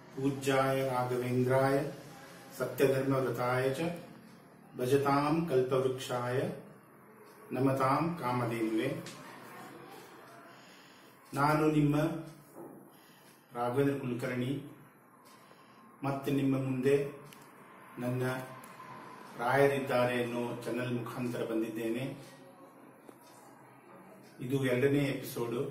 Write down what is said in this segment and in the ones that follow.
पूज्याय राघवेन्द्राय सत्यधर्मव्रताय च भजतां कल्पवृक्षाय ನಮತಾಂ ಕಾಮಧೇನುವೆ ನಾನು ನಿಮ್ಮ ರಾಘವೇಂದ್ರ ಕುಲಕರ್ಣಿ ಮತ್ತೆ ನಿಮ್ಮ ಮುಂದೆ ನನ್ನ ರಾಯರಿದ್ದಾರೆ ಅನ್ನೋ ಚಾನಲ್ ಮುಖಾಂತರ ಬಂದಿದ್ದೇನೆ ಇದು ಎರಡನೇ ಎಪಿಸೋಡು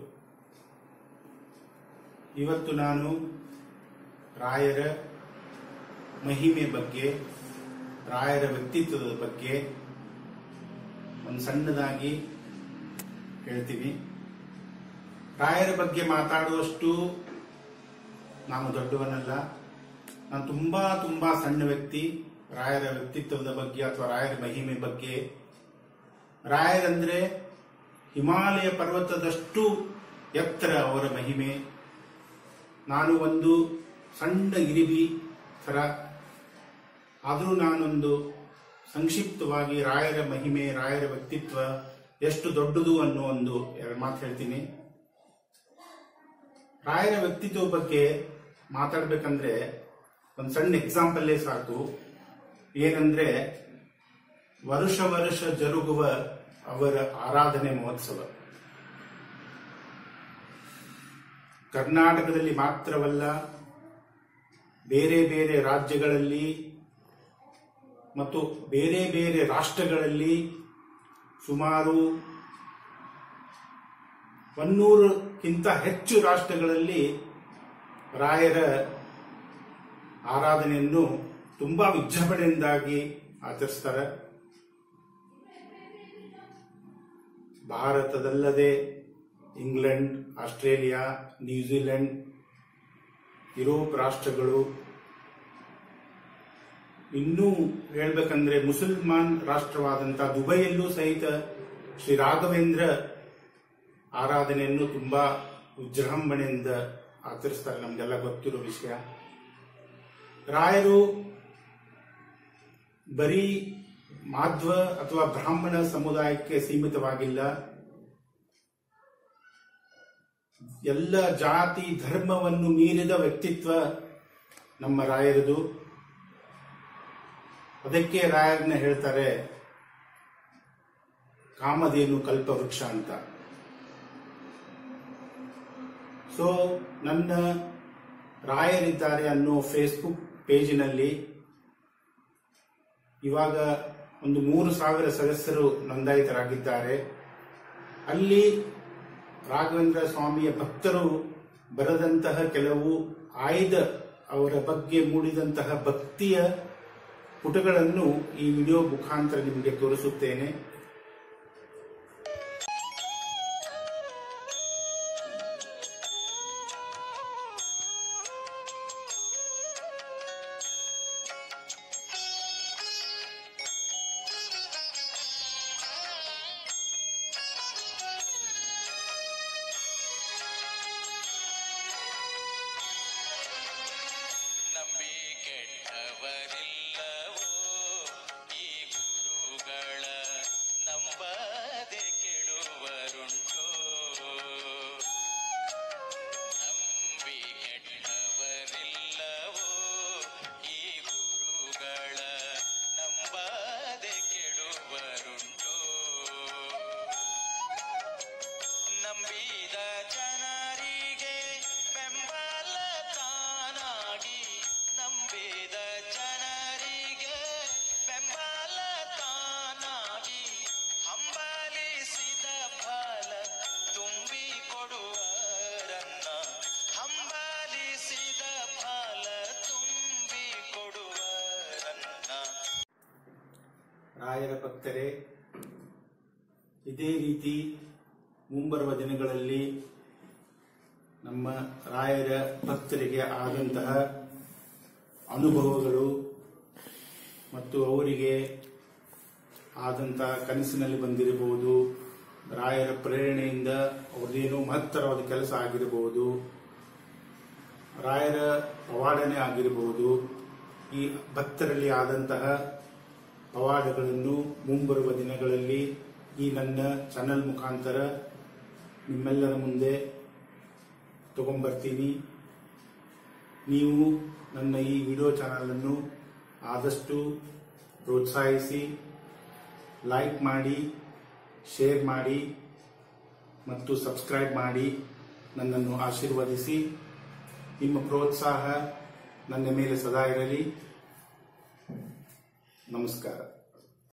ಇವತ್ತು ನಾನು ರಾಯರ ಮಹಿಮೆ ಬಗ್ಗೆ ರಾಯರ ವ್ಯಕ್ತಿತ್ವದ ಬಗ್ಗೆ ಒಂದು ಸಣ್ಣದಾಗಿ ಹೇಳ್ತೀನಿ ರಾಯರ ಬಗ್ಗೆ ಮಾತಾಡುವಷ್ಟು ನಾನು ದೊಡ್ಡವನಲ್ಲ ನಾನು ತುಂಬಾ ತುಂಬಾ ಸಣ್ಣ ವ್ಯಕ್ತಿ ರಾಯರ ವ್ಯಕ್ತಿತ್ವದ ಬಗ್ಗೆ ಅಥವಾ ರಾಯರ ಮಹಿಮೆ ಬಗ್ಗೆ ರಾಯರಂದ್ರೆ ಹಿಮಾಲಯ ಪರ್ವತದಷ್ಟು ಎತ್ತರ ಅವರ ಮಹಿಮೆ ನಾನು ಒಂದು ಸಣ್ಣ ಗಿರಿಬಿ ಥರ ಆದರೂ ನಾನೊಂದು ಸಂಕ್ಷಿಪ್ತವಾಗಿ ರಾಯರ ಮಹಿಮೆ ರಾಯರ ವ್ಯಕ್ತಿತ್ವ ಎಷ್ಟು ದೊಡ್ಡದು ಅನ್ನೋ ಒಂದು ಎರಡು ಮಾತು ಹೇಳ್ತೀನಿ ರಾಯರ ವ್ಯಕ್ತಿತ್ವ ಬಗ್ಗೆ ಮಾತಾಡ್ಬೇಕಂದ್ರೆ ಒಂದು ಸಣ್ಣ ಎಕ್ಸಾಂಪಲ್ಲೇ ಸಾಕು ಏನಂದ್ರೆ ವರುಷ ವರುಷ ಜರುಗುವ ಅವರ ಆರಾಧನೆ ಮಹೋತ್ಸವ ಕರ್ನಾಟಕದಲ್ಲಿ ಮಾತ್ರವಲ್ಲ ಬೇರೆ ಬೇರೆ ರಾಜ್ಯಗಳಲ್ಲಿ ಮತ್ತು ಬೇರೆ ಬೇರೆ ರಾಷ್ಟ್ರಗಳಲ್ಲಿ ಸುಮಾರು ಒನ್ನೂರಕ್ಕಿಂತ ಹೆಚ್ಚು ರಾಷ್ಟ್ರಗಳಲ್ಲಿ ರಾಯರ ಆರಾಧನೆಯನ್ನು ತುಂಬಾ ವಿಜೃಂಭಣೆಯಿಂದಾಗಿ ಆಚರಿಸ್ತಾರೆ ಭಾರತದಲ್ಲದೆ ಇಂಗ್ಲೆಂಡ್ ಆಸ್ಟ್ರೇಲಿಯಾ ನ್ಯೂಜಿಲೆಂಡ್ ಯುರೋಪ್ ರಾಷ್ಟ್ರಗಳು ಇನ್ನೂ ಹೇಳ್ಬೇಕಂದ್ರೆ ಮುಸಲ್ಮಾನ್ ರಾಷ್ಟ್ರವಾದಂತಹ ದುಬೈಯಲ್ಲೂ ಸಹಿತ ಶ್ರೀ ರಾಘವೇಂದ್ರ ಆರಾಧನೆಯನ್ನು ತುಂಬಾ ವಿಜೃಂಭಣೆಯಿಂದ ಆಚರಿಸ್ತಾರೆ ನಮ್ಗೆಲ್ಲ ಗೊತ್ತಿರೋ ವಿಷಯ ರಾಯರು ಬರೀ ಮಾಧ್ವ ಅಥವಾ ಬ್ರಾಹ್ಮಣ ಸಮುದಾಯಕ್ಕೆ ಸೀಮಿತವಾಗಿಲ್ಲ ಎಲ್ಲ ಜಾತಿ ಧರ್ಮವನ್ನು ಮೀರಿದ ವ್ಯಕ್ತಿತ್ವ ನಮ್ಮ ರಾಯರದು ಅದಕ್ಕೆ ರಾಯರನ್ನ ಹೇಳ್ತಾರೆ ಕಾಮಧೇನು ಕಲ್ಪವೃಕ್ಷ ಅಂತ ಸೊ ನನ್ನ ರಾಯರಿದ್ದಾರೆ ಅನ್ನೋ ಫೇಸ್ಬುಕ್ ಪೇಜಿನಲ್ಲಿ ಇವಾಗ ಒಂದು ಮೂರು ಸಾವಿರ ಸದಸ್ಯರು ನೋಂದಾಯಿತರಾಗಿದ್ದಾರೆ ಅಲ್ಲಿ ರಾಘವೇಂದ್ರ ಸ್ವಾಮಿಯ ಭಕ್ತರು ಬರೆದಂತಹ ಕೆಲವು ಆಯ್ದ ಅವರ ಬಗ್ಗೆ ಮೂಡಿದಂತಹ ಭಕ್ತಿಯ ಪುಟಗಳನ್ನು ಈ ವಿಡಿಯೋ ಮುಖಾಂತರ ನಿಮಗೆ ತೋರಿಸುತ್ತೇನೆ ನಂಬಿ ಕೆಟ್ಟವರಿಲ್ಲವೋ ಈ ಗುರುಗಳ ನಂಬದೆ ಕೆಡುವರುಂಟೋ ನಂಬಿ ಕೆಟ್ಟವರಿಲ್ಲವೋ ಈ ಗುರುಗಳ ನಂಬದೆ ಕೆಡುವರುಂಟೋ ನಂಬಿದ ಜನರಿಗೆ ಬೆಂಬಲ ತಾನಾಗಿ ನಂಬಿದ ಜನರಿಗೆ ಬೆಂಬಲ ತಾನಾಗಿ ಹಂಬಲಿಸಿದ ಫಲ ತುಂಬಿ ಕೊಡುವರನ್ನ ಹಂಬಲಿಸಿದ ಫಲ ತುಂಬಿ ಕೊಡುವರನ್ನ ರಾಯರ ಭಕ್ತರೇ ಇದೇ ರೀತಿ ಮುಂಬರುವ ದಿನಗಳಲ್ಲಿ ನಮ್ಮ ರಾಯರ ಭಕ್ತರಿಗೆ ಆದಂತಹ ಅನುಭವಗಳು ಮತ್ತು ಅವರಿಗೆ ಆದಂತಹ ಕನಸಿನಲ್ಲಿ ಬಂದಿರಬಹುದು ರಾಯರ ಪ್ರೇರಣೆಯಿಂದ ಅವ್ರದ್ದೇನೋ ಮಹತ್ತರವಾದ ಕೆಲಸ ಆಗಿರಬಹುದು ರಾಯರ ಪವಾಡನೆ ಆಗಿರಬಹುದು ಈ ಭಕ್ತರಲ್ಲಿ ಆದಂತಹ ಪವಾಡಗಳನ್ನು ಮುಂಬರುವ ದಿನಗಳಲ್ಲಿ ಈ ನನ್ನ ಚಾನಲ್ ಮುಖಾಂತರ ನಿಮ್ಮೆಲ್ಲರ ಮುಂದೆ ತಗೊಂಬರ್ತೀನಿ ನೀವು ನನ್ನ ಈ ವಿಡಿಯೋ ಚಾನಲ್ ಅನ್ನು ಆದಷ್ಟು ಪ್ರೋತ್ಸಾಹಿಸಿ ಲೈಕ್ ಮಾಡಿ ಶೇರ್ ಮಾಡಿ ಮತ್ತು ಸಬ್ಸ್ಕ್ರೈಬ್ ಮಾಡಿ ನನ್ನನ್ನು ಆಶೀರ್ವದಿಸಿ ನಿಮ್ಮ ಪ್ರೋತ್ಸಾಹ ನನ್ನ ಮೇಲೆ ಸದಾ ಇರಲಿ ನಮಸ್ಕಾರ